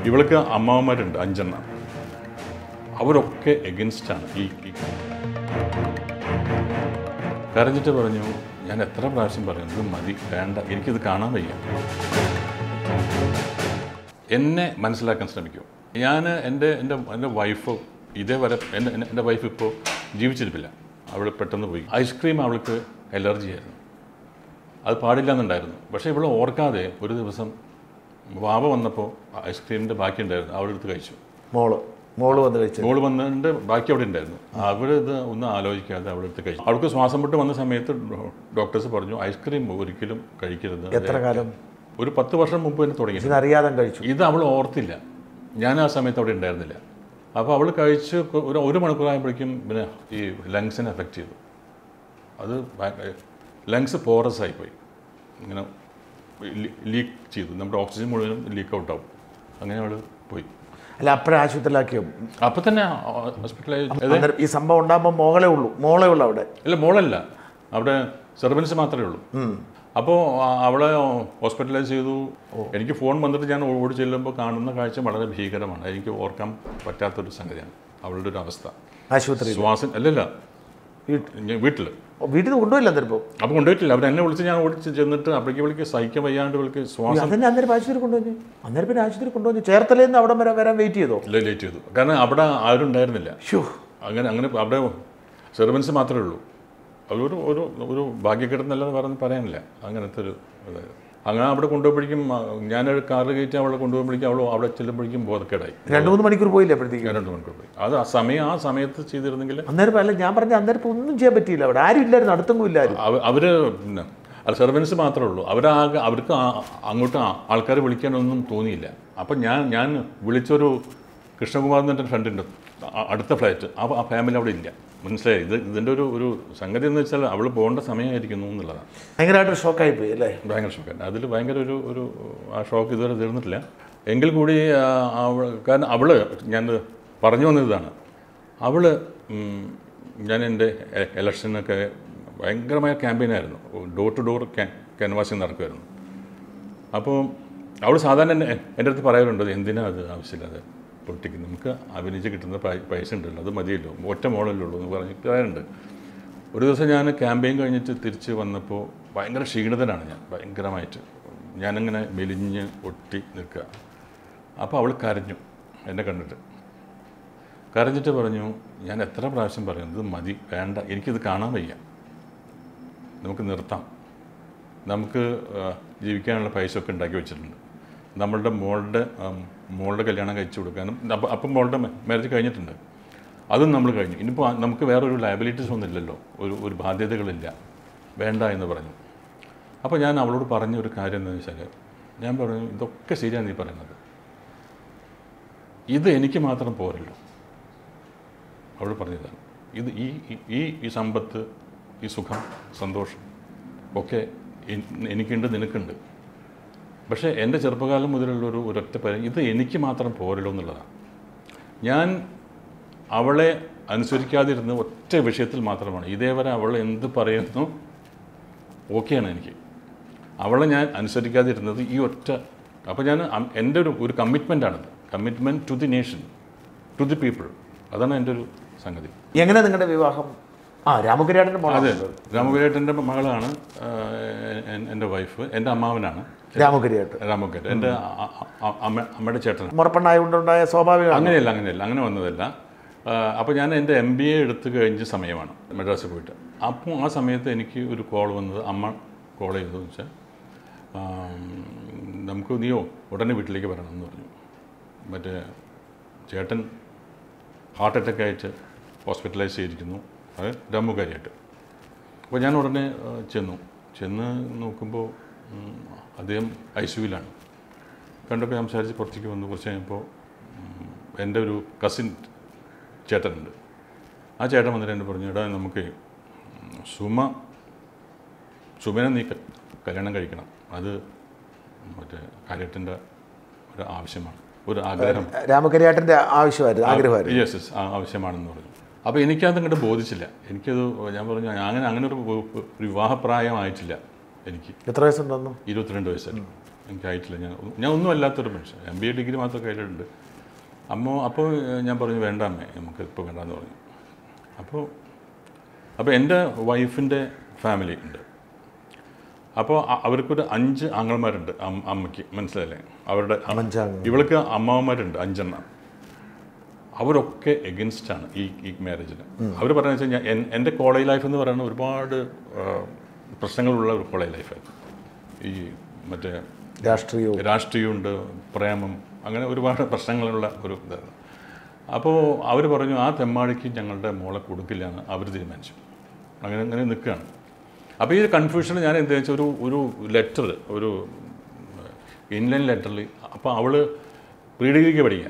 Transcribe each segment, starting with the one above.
ഇവൾക്ക് അമ്മാവന്മാരുണ്ട് അഞ്ചെണ്ണം അവരൊക്കെ എഗൻസ്റ്റാണ് ഈ ഈ കരഞ്ഞിട്ട് പറഞ്ഞു ഞാൻ എത്ര പ്രാവശ്യം പറഞ്ഞു ഇത് മതി വേണ്ട എനിക്കിത് കാണാൻ വയ്യ എന്നെ മനസ്സിലാക്കാൻ ശ്രമിക്കൂ ഞാൻ എൻ്റെ എൻ്റെ എൻ്റെ വൈഫ് ഇതേവരെ എൻ്റെ എൻ്റെ- എൻ്റെ വൈഫ് ഇപ്പോൾ ജീവിച്ചിരിപ്പില്ല അവൾ പെട്ടെന്ന് പോയി ഐസ്ക്രീം അവൾക്ക് അലർജി ആയിരുന്നു അത് പാടില്ല എന്നുണ്ടായിരുന്നു പക്ഷേ ഇവൾ ഓർക്കാതെ ഒരു ദിവസം വാവ വന്നപ്പോൾ ഐസ്ക്രീമിൻ്റെ ബാക്കി ഉണ്ടായിരുന്നു അവളുടെ അടുത്ത് കഴിച്ചു മോള് മോള് വന്ന് കഴിച്ചു മോള് വന്നിട്ട് ബാക്കി അവിടെ ഉണ്ടായിരുന്നു അവർ ഇത് ഒന്നും ആലോചിക്കാതെ അവിടെ എടുത്ത് കഴിച്ചു അവൾക്ക് ശ്വാസം മുട്ട് വന്ന സമയത്ത് ഡോക്ടേഴ്സ് പറഞ്ഞു ഐസ്ക്രീം ഒരിക്കലും കഴിക്കരുത് എത്ര കാലം ഒരു പത്ത് വർഷം മുമ്പ് തന്നെ തുടങ്ങി ഇതിനറിയാതെ കഴിച്ചു ഇത് അവൾ ഓർത്തില്ല ഞാൻ ആ സമയത്ത് അവിടെ ഉണ്ടായിരുന്നില്ല അപ്പോൾ അവൾ കഴിച്ച് കൊ- ഒരു ഒരു മണിക്കൂറായപ്പോഴേക്കും പിന്നെ ഈ ലങ്സിനെ എഫക്റ്റ് ചെയ്തു അത് ലങ്സ് പോറസ് ആയിപ്പോയി ഇങ്ങനെ ലീക്ക് ചെയ്തു നമ്മുടെ ഓക്സിജൻ മുഴുവനും ലീക്ക് ഔട്ട് ആവും അങ്ങനെ അവൾ പോയി അല്ല അപ്പോഴേ ആശുപത്രിയിലാക്കിയോ അപ്പം തന്നെ ഹോസ്പിറ്റലൈസ് അന്നേരം ഈ സംഭവം ഉണ്ടാകുമ്പോൾ മോളെ ഉള്ളൂ മോളെ ഉള്ളൂ അവിടെ ഇല്ല മോളല്ല അവിടെ സെർവൻസ് മാത്രമേ ഉള്ളൂ അപ്പോൾ അവളെ ഹോസ്പിറ്റലൈസ് ചെയ്തു എനിക്ക് ഫോൺ വന്നിട്ട് ഞാൻ ഓടി ചെല്ലുമ്പോൾ കാണുന്ന കാഴ്ച വളരെ ഭീകരമാണ് എനിക്ക് ഓർക്കാൻ പറ്റാത്തൊരു സംഗതിയാണ് അവളുടെ ഒരു അവസ്ഥ ആശുപത്രി ശ്വാസം അല്ലല്ല ഞാൻ വീട്ടിൽ വീട്ടിൽ നിന്ന് കൊണ്ടുപോയില്ല അന്നേരം ഇപ്പോൾ അപ്പോൾ കൊണ്ടുപോയിട്ടില്ല അവർ എന്നെ വിളിച്ച് ഞാൻ ഓടിച്ച് ചെന്നിട്ട് അപ്പോഴേക്ക് വിളിക്ക് സഹിക്കാൻ വയ്യാണ്ട് വിളിക്ക് ശ്വാസം അതന്നെ അന്നേരം ആശുപത്രി കൊണ്ടുവന്നു അന്നേരം പിന്നെ ആശുപത്രി കൊണ്ടുവന്നു ചേർത്തലയിൽ നിന്ന് അവിടെ വരെ വരാൻ വെയിറ്റ് ചെയ്തോ ലേറ്റ് ചെയ്തു കാരണം അവിടെ ആരും ഉണ്ടായിരുന്നില്ല ഷോ അങ്ങനെ അങ്ങനെ അവിടെ സെർവൻസ് മാത്രമേ ഉള്ളൂ അതൊരു ഒരു ഒരു ഭാഗ്യക്കെടുന്നല്ലെന്ന് പറഞ്ഞ് പറയാനില്ല അങ്ങനത്തെ ഒരു ഇതായത് അങ്ങനെ അവിടെ കൊണ്ടുപോയപ്പോഴേക്കും ആ, ഞാനൊരു കാറിൽ കയറ്റി അവളെ കൊണ്ടുപോകുമ്പോഴേക്കും അവൾ അവിടെ ചെല്ലുമ്പോഴേക്കും ബോധക്കേടായി രണ്ട് മൂന്ന് മണിക്കൂർ പോയില്ലേ അപ്പോഴത്തേക്ക് ഞാൻ രണ്ട് മണിക്കൂർ പോയി അത് ആ സമയം ആ സമയത്ത് ചെയ്തിരുന്നെങ്കിൽ അന്നേരം ഇപ്പം അല്ല ഞാൻ പറഞ്ഞ അന്നേരം ഇപ്പം ഒന്നും ചെയ്യാൻ പറ്റിയില്ല അവിടെ ആരും ഇല്ലായിരുന്നു അടുത്തെങ്ങും ഇല്ലായിരുന്നു അവ- അവര് പിന്നെ അല്ല സെർവൻസ് മാത്രമേ ഉള്ളൂ അവരാകെ അവർക്ക് ആ- അങ്ങോട്ട് ആൾക്കാരെ വിളിക്കാനൊന്നും തോന്നിയില്ല അപ്പം ഞാൻ ഞാൻ വിളിച്ചൊരു കൃഷ്ണകുമാർ എന്ന് പറഞ്ഞ ഫ്രണ്ട് ഉണ്ട് അ- അടുത്ത ഫ്ലൈറ്റ് ആ ആ ഫാമിലി അവിടെ ഇല്ല മനസ്സിലായി ഇത് ഇതിൻ്റെ ഒരു ഒരു സംഗതി എന്ന് വെച്ചാൽ അവൾ പോകേണ്ട സമയമായിരിക്കുന്നു എന്നുള്ളതാണ് ഭയങ്കരമായിട്ട് ഷോക്കായി പോയി അല്ലേ ഭയങ്കര ഷോക്കാണ് അതിൽ ഭയങ്കര ഒരു ഒരു ആ ഷോക്ക് ഇതുവരെ തീർന്നിട്ടില്ല എങ്കിൽ കൂടി ആ, അവൾ കാരണം അവൾ ഞാൻ പറഞ്ഞു വന്നത് ഇതാണ് അവൾ ഞാൻ എൻ്റെ ഇലക്ഷനൊക്കെ ഭയങ്കരമായ ക്യാമ്പയിനായിരുന്നു ഡോർ ടു ഡോർ ക്യാൻവാസിങ് നടക്കുമായിരുന്നു അപ്പോൾ അവൾ സാധാരണ എന്നെ എൻ്റെ അടുത്ത് പറയാറുണ്ട് എന്തിനാ അത് ആവശ്യമില്ലാതെ പൊട്ടിക്ക് നമുക്ക് അഭിനയിച്ച് കിട്ടുന്ന പൈ- പൈസ ഉണ്ടല്ലോ അത് മതിയല്ലോ ഒറ്റ മോളല്ലേ ഉള്ളൂ എന്ന് പറഞ്ഞ് പറയാറുണ്ട് ഒരു ദിവസം ഞാൻ ക്യാമ്പയിൻ കഴിഞ്ഞിട്ട് തിരിച്ച് വന്നപ്പോൾ ഭയങ്കര ക്ഷീണിതനാണ് ഞാൻ ഭയങ്കരമായിട്ട് ഞാനിങ്ങനെ മെലിഞ്ഞ് ഒട്ടി നിൽക്കുക അപ്പോൾ അവൾ കരഞ്ഞു എന്നെ കണ്ടിട്ട് കരഞ്ഞിട്ട് പറഞ്ഞു ഞാൻ എത്ര പ്രാവശ്യം പറയുന്നു ഇത് മതി വേണ്ട എനിക്കിത് കാണാൻ വയ്യ നമുക്ക് നിർത്താം നമുക്ക് ആ, ജീവിക്കാനുള്ള പൈസ ഒക്കെ ഉണ്ടാക്കി വെച്ചിട്ടുണ്ട് നമ്മളുടെ മോളുടെ ആ, മോളുടെ കല്യാണം കഴിച്ചു കൊടുക്കാനും അപ്പം അപ്പം മോളുടെ മാരേജ് കഴിഞ്ഞിട്ടുണ്ട് അതും നമ്മൾ കഴിഞ്ഞു ഇനിയിപ്പോൾ നമുക്ക് വേറൊരു ലയബിലിറ്റീസ് ഒന്നും ഇല്ലല്ലോ ഒരു ഒരു ബാധ്യതകളില്ല വേണ്ട എന്ന് പറഞ്ഞു അപ്പോൾ ഞാൻ അവളോട് പറഞ്ഞ ഒരു കാര്യം എന്താണെന്ന് വെച്ചാൽ ഞാൻ പറഞ്ഞു ഇതൊക്കെ ശരിയാണ് നീ പറയുന്നത് ഇത് എനിക്ക് മാത്രം പോരല്ലോ അവൾ പറഞ്ഞതാണ് ഇത് ഈ ഈ- ഈ ഈ സമ്പത്ത് ഈ സുഖം സന്തോഷം ഒക്കെ എൻ- എനിക്കുണ്ട് നിനക്കുണ്ട് പക്ഷേ എൻ്റെ ചെറുപ്പകാലം മുതലുള്ള ഒരു ഒരൊറ്റ പരം ഇത് എനിക്ക് മാത്രം പോരല്ലോ എന്നുള്ളതാണ് ഞാൻ അവളെ അനുസരിക്കാതിരുന്ന ഒറ്റ വിഷയത്തിൽ മാത്രമാണ് ഇതേവരെ അവൾ എന്ത് പറയുന്നു ഓക്കെയാണ് എനിക്ക് അവളെ ഞാൻ അനുസരിക്കാതിരുന്നത് ഈ ഒറ്റ അപ്പോൾ ഞാൻ അം- എൻ്റെ ഒരു ഒരു കമ്മിറ്റ്മെൻ്റാണത് commitment to the nation to the people അതാണ് എൻ്റെ ഒരു സംഗതി എങ്ങനെ നിങ്ങളുടെ വിവാഹം ആ രാമകുര്യാടൻ്റെ അതെ മോളാണ് രാമകുരേട്ടൻ്റെ മകളാണ് ആ, എ- എൻ്റെ വൈഫ് എൻ്റെ അമ്മാവനാണ് രാമകുര്യാട്ട് രാമകുരേട്ടൻ എൻ്റെ അ- അ- അമ്മ അമ്മയുടെ ചേട്ടനാണ് മുറപ്പെണ്ണായതുകൊണ്ടുണ്ടായ സ്വാഭാവികമാണ് അങ്ങനെയല്ല അങ്ങനെയല്ല അങ്ങനെ വന്നതല്ല അപ്പോൾ ഞാൻ എൻ്റെ എം ബി എ എടുത്ത് കഴിഞ്ഞ സമയമാണ് മദ്രാസിൽ പോയിട്ട് അപ്പോൾ ആ സമയത്ത് എനിക്ക് ഒരു കോൾ വന്നത് അമ്മ കോൾ ചെയ്തതെന്ന് വെച്ചാൽ ആം, നമുക്ക് നീയോ ഉടനെ വീട്ടിലേക്ക് വരണം എന്ന് പറഞ്ഞു മറ്റേ ചേട്ടൻ ഹാർട്ട് അറ്റാക്ക് ആയിട്ട് ഹോസ്പിറ്റലൈസ് ചെയ്തിരിക്കുന്നു അത് രാമുകാരിയായിട്ട് അപ്പോൾ ഞാൻ ഉടനെ ആ, ചെന്നു ചെന്ന് നോക്കുമ്പോൾ ഉം, അദ്ദേഹം ഐ സിയുവിലാണ് കണ്ടപ്പോൾ സംസാരിച്ച് പുറത്തേക്ക് വന്നു കുറച്ച് കഴിഞ്ഞപ്പോൾ ഉം, എൻ്റെ ഒരു കസിൻ ചേട്ടനുണ്ട് ആ ചേട്ടൻ വന്നിട്ട് എന്നെ പറഞ്ഞു എടാ നമുക്ക് ഉം, സുമ സുമനെ നീ ക- കല്യാണം കഴിക്കണം അത് മറ്റേ കാര്യത്തിൻ്റെ ഒരു ആവശ്യമാണ് ഒരു ആഗ്രഹം രാമകരിയാട്ടൻ്റെ ആവശ്യമായിരുന്നു ആഗ്രഹമായിരുന്നു യെസ് യെസ് ആവശ്യമാണെന്ന് പറഞ്ഞു അപ്പോൾ എനിക്കത് അങ്ങോട്ട് ബോധിച്ചില്ല എനിക്കത് ഞാൻ പറഞ്ഞു ഞാൻ അങ്ങനെ അങ്ങനെ ഒരു ഒരു വിവാഹപ്രായമായിട്ടില്ല എനിക്ക് എത്ര വയസ്സുണ്ടെന്നു ഇരുപത്തിരണ്ട് വയസ്സായി എനിക്കായിട്ടില്ല ഞാൻ ഞാൻ ഒന്നും അല്ലാത്തൊരു മനുഷ്യൻ എം ബി എ ഡിഗ്രി മാത്രം കയ്യിലുണ്ട് അമ്മ അപ്പോൾ ഞാൻ പറഞ്ഞു വേണ്ട അമ്മേ നമുക്ക് ഇപ്പോൾ വേണ്ടാന്ന് പറഞ്ഞു അപ്പോൾ അപ്പോൾ എൻ്റെ വൈഫിൻ്റെ ഫാമിലി ഉണ്ട് അപ്പോൾ അ- അവർക്കൊരു അഞ്ച് ആങ്ങളമാരുണ്ട് അം- അമ്മയ്ക്ക് മനസ്സിലല്ലേ അവരുടെ അ- അഞ്ചാങ്ങൾ. ഇവൾക്ക് അമ്മാവന്മാരുണ്ട് അഞ്ചെണ്ണം അവരൊക്കെ എഗൻസ്റ്റ് ആണ് ഈ ഈ മാരേജിന് അവർ പറയുന്നത് വെച്ച് കഴിഞ്ഞാൽ എൻ- എൻ്റെ കോളേജ് ലൈഫ് എന്ന് പറയുന്നത് ഒരുപാട് ആ, പ്രശ്നങ്ങളുള്ള ഒരു കോളേജ് ലൈഫായിരുന്നു ഈ മറ്റേ രാഷ്ട്രീയവും രാഷ്ട്രീയമുണ്ട് പ്രേമം അങ്ങനെ ഒരുപാട് പ്രശ്നങ്ങളുള്ള ഒരു ഇതാണ് അപ്പോൾ അവർ പറഞ്ഞു ആ തെമ്മാടിക്ക് ഞങ്ങളുടെ മോളെ കൊടുക്കില്ല എന്ന് അവർ തീരുമാനിച്ചു അങ്ങനെ അങ്ങനെ നിൽക്കുകയാണ് അപ്പോൾ ഈ കൺഫ്യൂഷൻ ഞാൻ എന്താ വെച്ചാൽ ഒരു ഒരു ലെറ്റർ ഒരു ഇൻലൈൻ ലെറ്ററിൽ അപ്പോൾ അവൾ പ്രീ ഡിഗ്രിക്ക് പഠിക്കുക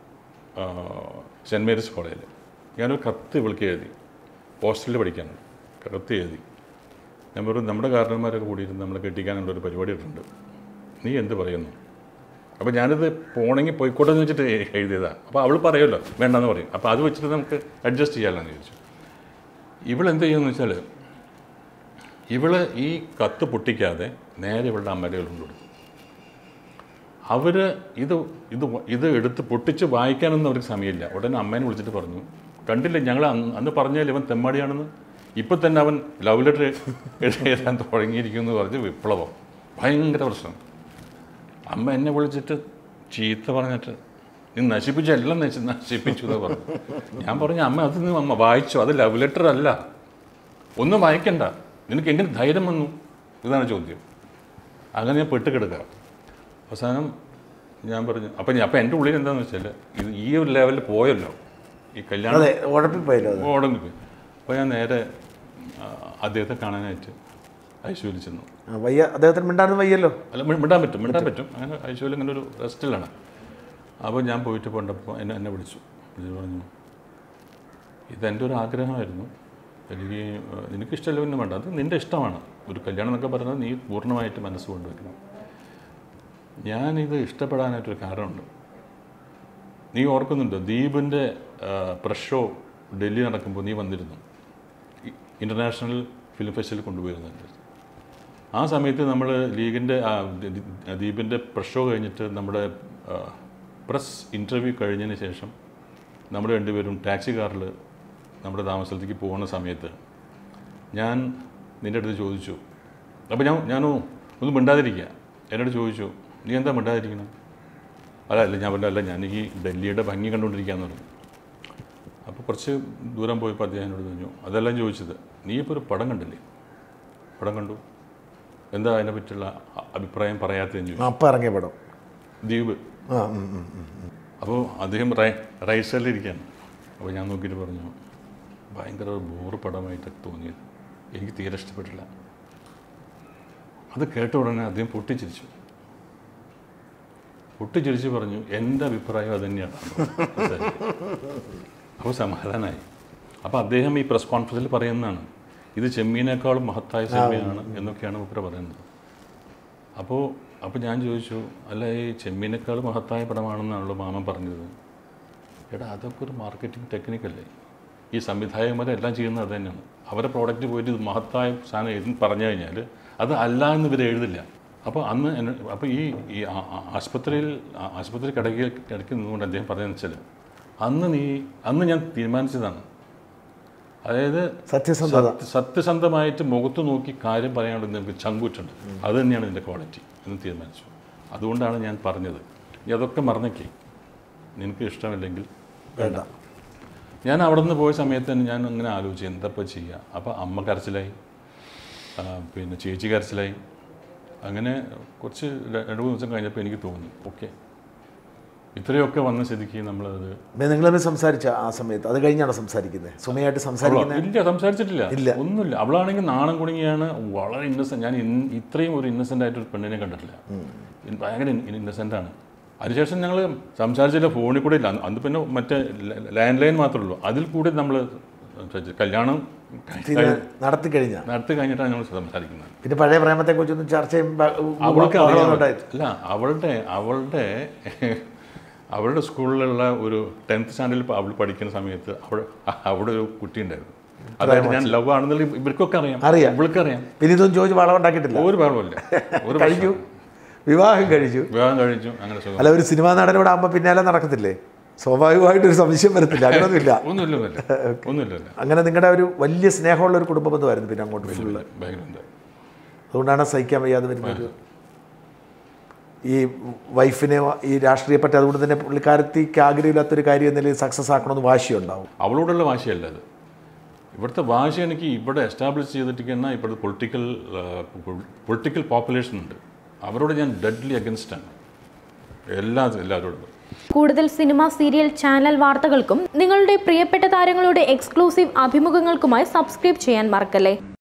സെൻറ്റ് മേരീസ് കോളേജിൽ ഞാനൊരു കത്ത് ഇവൾക്ക് എഴുതി ഹോസ്റ്റലിൽ പഠിക്കാനുണ്ട് കത്ത് എഴുതി ഞാൻ പറഞ്ഞു നമ്മുടെ കാരണന്മാരൊക്കെ കൂടിയിരുന്ന് നമ്മളെ കെട്ടിക്കാനുള്ള ഒരു പരിപാടി ഇട്ടുണ്ട് നീ എന്ത് പറയുന്നു അപ്പോൾ ഞാനിത് പോണെങ്കിൽ പോയിക്കോട്ടെ എന്ന് വെച്ചിട്ട് എ- എഴുതിയതാണ് അപ്പോൾ അവൾ പറയുമല്ലോ വേണ്ടെന്ന് പറയും അപ്പോൾ അത് വെച്ചിട്ട് നമുക്ക് അഡ്ജസ്റ്റ് ചെയ്യാമെന്ന് ചോദിച്ചു ഇവളെന്ത് ചെയ്യുമെന്ന് വെച്ചാൽ ഇവള് ഈ കത്ത് പൊട്ടിക്കാതെ നേരെ ഇവളുടെ അമ്മയുടെ കയ്യിൽ കൊണ്ടുകൊടുത്തു അവർ ഇത് ഇത് വ- ഇത് എടുത്ത് പൊട്ടിച്ച് വായിക്കാനൊന്നും അവർക്ക് സമയമില്ല ഉടനെ അമ്മേനെ വിളിച്ചിട്ട് പറഞ്ഞു കണ്ടില്ല ഞങ്ങൾ അന്ന് അന്ന് പറഞ്ഞാൽ ഇവൻ തെമ്മാടിയാണെന്ന് ഇപ്പം തന്നെ അവൻ ലവ് ലെറ്റർ എഴുതാൻ തുടങ്ങിയിരിക്കുന്നു എന്ന് പറഞ്ഞ് വിപ്ലവം ഭയങ്കര പ്രശ്നം അമ്മ എന്നെ വിളിച്ചിട്ട് ചീത്ത പറഞ്ഞിട്ട് നീ നശിപ്പിച്ച എല്ലാം നശി നശിപ്പിച്ചു എന്ന് പറഞ്ഞു ഞാൻ പറഞ്ഞു അമ്മ അത് നീ അമ്മ വായിച്ചോ അത് ലവ് ലെറ്റർ അല്ല ഒന്നും വായിക്കണ്ട നിനക്ക് എങ്ങനെ ധൈര്യം വന്നു ഇതാണ് ചോദ്യം അങ്ങനെ ഞാൻ പെട്ടുകിടക്കുക അവസാനം ഞാൻ പറഞ്ഞു അപ്പം ഞാൻ അപ്പം എൻ്റെ ഉള്ളിൽ എന്താണെന്ന് വെച്ചാൽ ഇത് ഈ ഒരു ലെവലിൽ പോയല്ലോ ഈ കല്യാണം അതെ ഉഴപ്പിപ്പോയല്ലോ അത് ഓടങ്ങി പോയി അപ്പോൾ ഞാൻ നേരെ ആ, അദ്ദേഹത്തെ കാണാനായിട്ട് ഐശ്വര്യ ചെന്നു ആ, വയ്യ അദ്ദേഹത്തിന് മിണ്ടാനും വയ്യല്ലോ അല്ല മി- മിണ്ടാൻ പറ്റും മിണ്ടാൻ പറ്റും അങ്ങനെ ഐശ്വര്യ ഇങ്ങനെ ഒരു റെസ്റ്റിലാണ് അപ്പോൾ ഞാൻ പോയിട്ട് കൊണ്ടപ്പോൾ എന്നെ എന്നെ വിളിച്ചു വിളിച്ചു പറഞ്ഞു ഇതെൻ്റെ ഒരു ആഗ്രഹമായിരുന്നു എനിക്ക് ഏഹ്, നിനക്കിഷ്ടമല്ല പിന്നെ വേണ്ട അത് നിൻ്റെ ഇഷ്ടമാണ് ഒരു കല്യാണം എന്നൊക്കെ പറഞ്ഞാൽ നീ പൂർണ്ണമായിട്ട് മനസ്സ് കൊണ്ടുവയ്ക്കണം ഞാനിത് ഇഷ്ടപ്പെടാനായിട്ടൊരു കാരണമുണ്ട് നീ ഓർക്കുന്നുണ്ടോ ദീപിൻ്റെ പ്രഷ് ഷോ ഡൽഹി നടക്കുമ്പോൾ നീ വന്നിരുന്നു ഇൻ്റർനാഷണൽ ഫിലിം ഫെസ്റ്റിവൽ കൊണ്ടുപോയിരുന്നുണ്ട് ആ സമയത്ത് നമ്മൾ ലീഗിൻ്റെ ദീപിൻ്റെ പ്രഷ് ഷോ കഴിഞ്ഞിട്ട് നമ്മുടെ പ്രസ് ഇൻ്റർവ്യൂ കഴിഞ്ഞതിന് ശേഷം നമ്മൾ രണ്ടുപേരും ടാക്സി കാറിൽ നമ്മുടെ താമസത്തിലേക്ക് പോകുന്ന സമയത്ത് ഞാൻ നിൻ്റെ അടുത്ത് ചോദിച്ചു അപ്പോൾ ഞാൻ ഞാനോ ഒന്നും മിണ്ടാതിരിക്കുക എന്നോട് ചോദിച്ചു നീ എന്താ മിണ്ടാതിരിക്കുന്നത് അല്ല അല്ല ഞാൻ പറഞ്ഞ അല്ല ഞാൻ ഈ ഡൽഹിയുടെ ഭംഗി കണ്ടുകൊണ്ടിരിക്കുകയെന്ന് പറഞ്ഞു അപ്പോൾ കുറച്ച് ദൂരം പോയപ്പോൾ അദ്ദേഹം എന്നോട് പറഞ്ഞു അതെല്ലാം ചോദിച്ചത് നീ ഇപ്പോൾ ഒരു പടം കണ്ടില്ലേ പടം കണ്ടു എന്താ അതിനെ പറ്റിയുള്ള അ- അഭിപ്രായം പറയാത്തതെന്ന് ചോദിച്ചു അപ്പം ഇറങ്ങിയ പടം ദ്വീപ് ആ ഉം, ഉം, ഉം. അപ്പോൾ അദ്ദേഹം റൈ റൈറ്റ് സൈഡിലിരിക്കുകയാണ് അപ്പോൾ ഞാൻ നോക്കിയിട്ട് പറഞ്ഞു ഭയങ്കര ഒരു ബോറ് പടമായിട്ട് തോന്നിയത് എനിക്ക് തീരെ ഇഷ്ടപ്പെട്ടില്ല അത് കേട്ട ഉടനെ അദ്ദേഹം പൊട്ടിച്ചിരിച്ചു പൊട്ടിച്ചിരിച്ച് പറഞ്ഞു എൻ്റെ അഭിപ്രായം അത് തന്നെയാണ് അപ്പോൾ സമാധാനമായി അപ്പോൾ അദ്ദേഹം ഈ പ്രസ് കോൺഫറൻസിൽ പറയുന്നതാണ് ഇത് ചെമ്മീനേക്കാളും മഹത്തായ സിനിമയാണ് എന്നൊക്കെയാണ് മൂപ്പര് പറയുന്നത് അപ്പോൾ അപ്പോൾ ഞാൻ ചോദിച്ചു അല്ല ഈ ചെമ്മീനേക്കാൾ മഹത്തായ പടമാണെന്നാണല്ലോ മാമൻ പറഞ്ഞത് എടാ അതൊക്കെ ഒരു മാർക്കറ്റിംഗ് ടെക്നിക്കല്ലേ ഈ സംവിധായകന്മാരെല്ലാം ചെയ്യുന്നത് അത് തന്നെയാണ് അവരുടെ പ്രോഡക്റ്റ് പോയിട്ട് ഇത് മഹത്തായ സാധനം എഴുതി പറഞ്ഞു കഴിഞ്ഞാൽ അത് അല്ല എന്ന് ഇവർ എഴുതില്ല അപ്പോൾ അന്ന് എന്നെ അപ്പോൾ ഈ ഈ ആ- ആ- ആശുപത്രിയിൽ ആ- ആശുപത്രി കിടക്കി കിടക്കി നിന്നുകൊണ്ട് അദ്ദേഹം പറഞ്ഞതെന്ന് വെച്ചാൽ അന്ന് നീ അന്ന് ഞാൻ തീരുമാനിച്ചതാണ് അതായത് സത്യസന്ധത സത്യ- സത്യസന്ധമായിട്ട് മുഖത്ത് നോക്കി കാര്യം പറയാനുള്ള നിനക്ക് ചങ്കൂറ്റുണ്ട് അത് തന്നെയാണ് ഇതിൻ്റെ ക്വാളിറ്റി എന്ന് തീരുമാനിച്ചു അതുകൊണ്ടാണ് ഞാൻ പറഞ്ഞത് നീ അതൊക്കെ മറന്നേക്കേ നിനക്ക് ഇഷ്ടമില്ലെങ്കിൽ വേണ്ട ഞാൻ അവിടെ നിന്ന് പോയ സമയത്ത് തന്നെ ഞാൻ ഇങ്ങനെ ആലോചിച്ചു എന്തപ്പോൾ ചെയ്യുക അപ്പോൾ അമ്മ കരച്ചിലായി ആ, പിന്നെ ചേച്ചി കരച്ചിലായി അങ്ങനെ കുറച്ച് ര- രണ്ട് മൂന്ന് ദിവസം കഴിഞ്ഞപ്പോൾ എനിക്ക് തോന്നി ഓക്കെ ഇത്രയൊക്കെ വന്ന സ്ഥിതിക്ക് നമ്മളത് നിങ്ങൾ തമ്മിൽ സംസാരിച്ച ആ സമയത്ത് അത് കഴിഞ്ഞാണോ സംസാരിക്കുന്നത് സുമയായിട്ട് സംസാരിക്കുന്നത് ഇല്ല സംസാരിച്ചിട്ടില്ല ഇല്ല. ഒന്നുമില്ല അവളാണെങ്കിൽ നാണം കുടുങ്ങിയാണ് വളരെ ഇന്നസെന്റ് ഞാൻ ഇൻ- ഇത്രയും ഒരു ഇന്നസെന്റ് ആയിട്ട് ഒരു പെണ്ണിനെ കണ്ടിട്ടില്ല ഇൻ- ഭയങ്കര ഇന്നസെന്റ് ആണ് അതിനുശേഷം ഞങ്ങൾ സംസാരിച്ചില്ല ഫോണിൽ കൂടെ ഇല്ല അന്ന് അന്ന് പിന്നെ മറ്റേ ലാൻഡ് ലൈൻ മാത്രമേ ഉള്ളൂ അതിൽ കൂടി നമ്മൾ സംസാരിച്ചു കല്യാണം തീരുമാനം നടത്തി കഴിഞ്ഞാൽ നടത്തി കഴിഞ്ഞിട്ടാണ് നമ്മൾ സംസാരിക്കുന്നത് പിന്നെ പഴയ പ്രേമത്തെ കുറിച്ചൊന്നും ചർച്ചയും ബ- അവൾക്ക് ബഹളമൊന്നും അറിയാം ഉണ്ടായില്ല. അല്ല അവളുടെ അവളുടെ അവളുടെ സ്കൂളിലുള്ള ഒരു ടെൻത്ത് സ്റ്റാൻഡേർഡിൽ അവൾ പഠിക്കുന്ന സമയത്ത് അവൾ അവിടെ ഒരു കുട്ടി ഉണ്ടായിരുന്നു അതായത് ഞാൻ ലവ് ആണെന്നുള്ള ഇവർക്കൊക്കെ അറിയാം അറിയാം. ഇവൾക്കറിയാം പിന്നെ ഇതൊന്നും ചോദിച്ച് വളം ഉണ്ടാക്കിയിട്ടില്ല ഒരു ബഹളമില്ല ഒരു കഴിഞ്ഞു. പ്രശ്നവും. വിവാഹം കഴിച്ചു വിവാഹം കഴിച്ചു അങ്ങനെ സുഖം അല്ല ഒരു സിനിമാ നടനോട് ആകുമ്പോൾ പിന്നാലെ നടക്കത്തില്ലേ സ്വാഭാവികമായിട്ട് ഒരു സംശയം വരത്തില്ല അങ്ങനൊന്നുമില്ല ഒന്നുമില്ല ഒന്നുമില്ല ഒന്നുമില്ല അങ്ങനെ നിങ്ങളുടെ ഒരു വലിയ സ്നേഹമുള്ള ഒരു കുടുംബ ബന്ധമായിരുന്നു പിന്നെ അങ്ങോട്ട് ഫുള്ള് ബാംഗ്ലൂരിൻ്റെ അതുകൊണ്ടാണ് സഹിക്കാൻ വയ്യാതെ വരുന്നത് ഈ വൈഫിനെ ഈ രാഷ്ട്രീയ പറ്റി അതുകൊണ്ട് തന്നെ പുള്ളിക്കാരത്തിക്ക് ആഗ്രഹമില്ലാത്തൊരു കാര്യം എന്ന നിലയിൽ സക്സസ് ആക്കണമെന്ന് വാശിയുണ്ടാവും അവളോടുള്ള വാശിയല്ല അത് ഇവിടുത്തെ വാശി എനിക്ക് ഇവിടെ എസ്റ്റാബ്ലിഷ് ചെയ്തിരിക്കുന്ന ഇവിടുത്തെ പൊളിറ്റിക്കൽ പൊളിറ്റിക്കൽ പോപ്പുലേഷൻ ഉണ്ട് അവരോട് ഞാൻ ഡെഡ്ലി അഗൻസ്റ്റാണ് എല്ലാ എല്ലാവരോടും കൂടുതൽ സിനിമ സീരിയൽ ചാനൽ വാർത്തകൾക്കും നിങ്ങളുടെ പ്രിയപ്പെട്ട താരങ്ങളുടെ എക്സ്ക്ലൂസീവ് അഭിമുഖങ്ങൾക്കുമായി സബ്സ്ക്രൈബ് ചെയ്യാൻ മറക്കല്ലേ